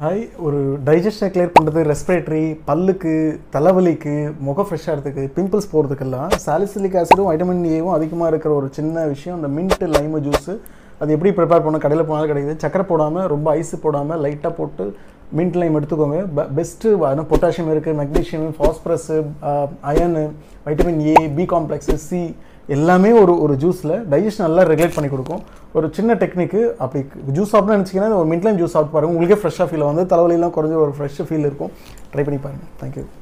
hi ஒரு டைஜஷனை clear பண்ணுறது respiratory பல்லுக்கு தலைவலிக்கு முகம் ஃப்ரெஷ்ஷாக இருக்கிறதுக்கு பிம்பிள்ஸ் போகிறதுக்கெல்லாம் சாலிசிலிக் ஆசிடும் வைட்டமின் ஏவும் அதிகமாக இருக்கிற ஒரு சின்ன விஷயம் இந்த மின்ட் லைமு ஜூஸு அது எப்படி ப்ரிப்பேர் பண்ண கடையில் போனாலும் கிடைக்குது சக்கரை போடாமல் ரொம்ப ஐஸ் போடாமல் லைட்டாக போட்டு மின்ட் லைம் எடுத்துக்கோங்க பெஸ்ட்டு பொட்டாசியம் இருக்குது magnesium phosphorus iron vitamin A B complex C எல்லாமே ஒரு ஒரு ஜூஸில் டைஜஷன் நல்லா ரெகுலேட் பண்ணி கொடுக்கும் ஒரு சின்ன டெக்னிக்கு அப்படி ஜூஸ் சாப்பிட்னு நினச்சிங்கன்னா ஒரு மின்ட் லைம் ஜூஸ் சாப்பிட்டு பாருங்கள் உங்களுக்கே ஃப்ரெஷ்ஷாக ஃபீல் வந்து தலைவலியெல்லாம் குறைஞ்ச ஒரு ஃப்ரெஷ் ஃபீல் இருக்கும் ட்ரை பண்ணி பாருங்கள் தேங்க்யூ